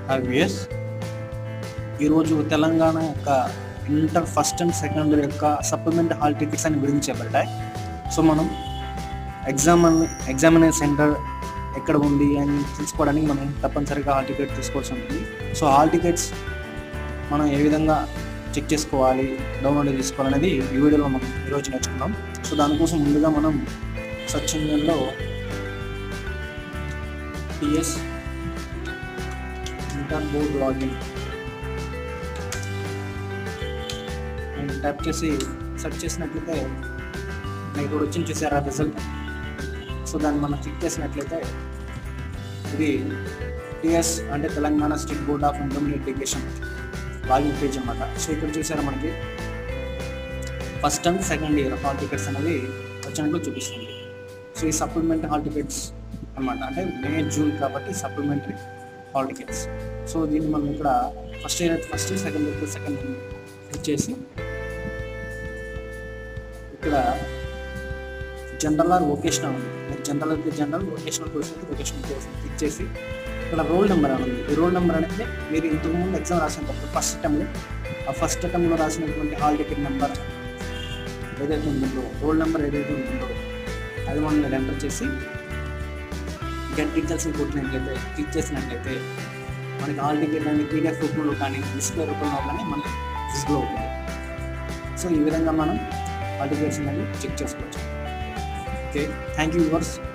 హావియస్ ఈరోజు తెలంగాణ యొక్క inter first and second యొక్క సప్లిమెంట్ హాల్ టికెట్స్ అని వివరించబడ్డాయి సో మనం ఎగ్జామ్ ఎగ్జామినేషన్ సెంటర్ ఎక్కడ ఉంది అని తెలుసుకోవడానికి మనం తప్పనిసరిగా హాల్ టికెట్ తీసుకోవాల్సి ఉంటుంది సో హాల్ టికెట్స్ మనం ఏ విధంగా చెక్ చేసుకోవాలి డౌన్లోడ్ చేసుకోవాలనేది ఈ వీడియోలో మనం ఈరోజు నేర్చుకున్నాం సో దానికోసం ముందుగా మనం సర్చ్ ఇంజిన్లో TS inter board login and type చేసి సెర్చ్ చేసినట్లయితే మనకి ఇప్పుడు వచ్చింది చూసారా రిజల్ట్ సో దాన్ని మనం క్లిక్ చేసినట్లయితే ఇది టిఎస్ అంటే Telangana state board of intermediate education login page అన్నమాట సో ఇక్కడ చూసారా మనకి first and second year hall tickets అనేవి వచ్చినట్లు చూపిస్తుంది సో ఈ సప్లిమెంట్ హాల్ టికెట్స్ అన్నమాట అంటే మే జూన్ కాబట్టి సప్లిమెంటరీ హాల్ టికెట్స్ సో దీన్ని మనం ఇక్కడ first year first second year second click చేసి ఇక్కడ జనరల్ ఆర్ వొకేషనల్ ఉంది మీరు జనరల్ అయితే జనరల్ వొకేషనల్ కోర్స్ అయితే వొకేషనల్ కోర్స్ క్లిక్ చేసి ఇక్కడ రోల్ నెంబర్ అని ఉంది ఈ రోల్ నెంబర్ అనేది మీరు ఇంతకుముందు ఎగ్జామ్ రాసినప్పుడు ఫస్ట్ అటెంప్ట్లో ఆ ఫస్ట్ అటెంప్ట్లో రాసినటువంటి హాల్ టికెట్ నెంబర్ ఏదైతే ఉంటుందో రోల్ నెంబర్ ఏదైతే ఉంటుందో అది మనం మీరు ఎంటర్ చేసి గెట్ డీటెయిల్స్ కొట్టినట్లయితే క్లిక్ చేసినట్లయితే మనకి హాల్ టికెట్ అనేది పీడిఎఫ్ రూపంలో కానీ డిస్ప్లే రూపంలో కానీ మనకి డిస్ప్లే అవుతుంది సో ఈ విధంగా మనం హాల్ టికెట్స్ అనేది చెక్ చేసుకోవచ్చు ఓకే థ్యాంక్ యూ యువర్స్